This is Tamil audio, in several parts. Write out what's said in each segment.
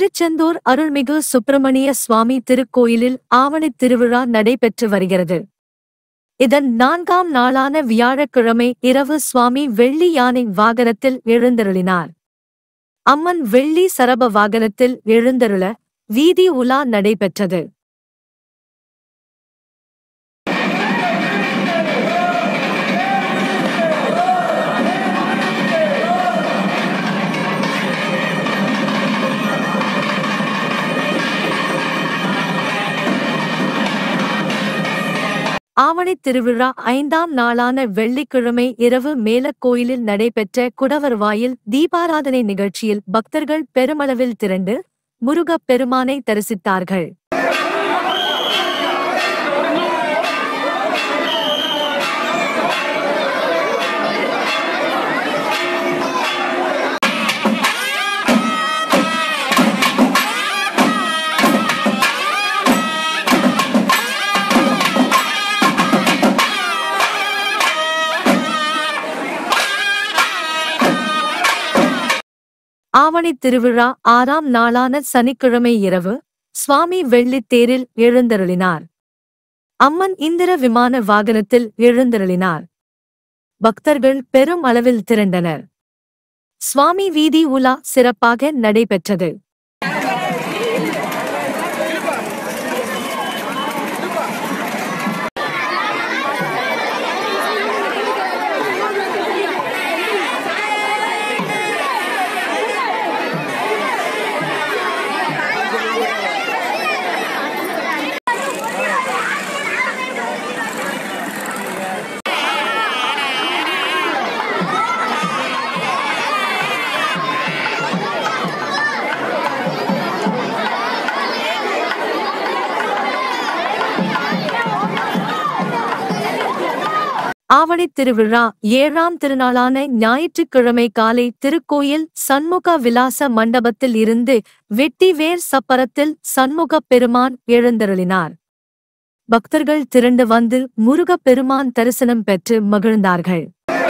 திருச்செந்தூர் அருள்மிகு சுப்பிரமணிய சுவாமி திருக்கோயிலில் ஆவணித் திருவிழா நடைபெற்று வருகிறது இதன் நான்காம் நாளான வியாழக்கிழமை இரவு சுவாமி வெள்ளி யானை வாகனத்தில் எழுந்தருளினார் அம்மன் வெள்ளி சரப வாகனத்தில் எழுந்தருள வீதி உலா நடைபெற்றது ஆவணித் திருவிழா ஐந்தாம் நாளான வெள்ளிக்கிழமை இரவு மேலக்கோயிலில் நடைபெற்ற குடவர்வாயில் தீபாராதனை நிகழ்ச்சியில் பக்தர்கள் பெருமளவில் திரண்டு முருகப் பெருமானை தரிசித்தார்கள் ஆவணித் திருவிழா ஆறாம் நாளான சனிக்கிழமை இரவு சுவாமி வெள்ளித் தேரில் எழுந்தருளினார் அம்மன் இந்திர விமான வாகனத்தில் எழுந்தருளினார் பக்தர்கள் பெரும் அளவில் திரண்டனர் சுவாமி வீதி உலா சிறப்பாக நடைபெற்றது ஆவணித் திருவிழா ஏழாம் திருநாளான ஞாயிற்றுக்கிழமை காலை திருக்கோயில் சண்முக விலாச மண்டபத்தில் இருந்து வெட்டிவேர் சப்பரத்தில் சண்முகப் பெருமான் எழுந்தருளினார் பக்தர்கள் திரண்டு வந்து முருகப் பெருமான் தரிசனம் பெற்று மகிழ்ந்தார்கள்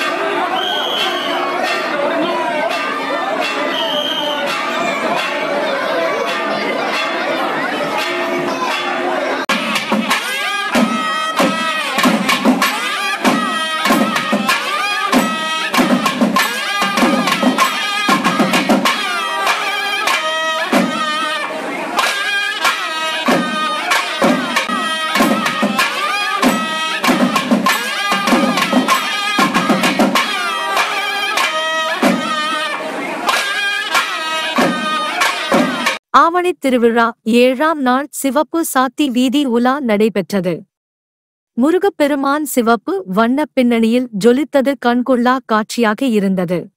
ஆவணித் திருவிழா ஏழாம் நாள் சிவப்பு சாத்தி வீதி உலா நடைபெற்றது முருகப்பெருமான் சிவப்பு வண்ணப் பின்னணியில் ஜொலித்தது கண்கொள்ளா காட்சியாக இருந்தது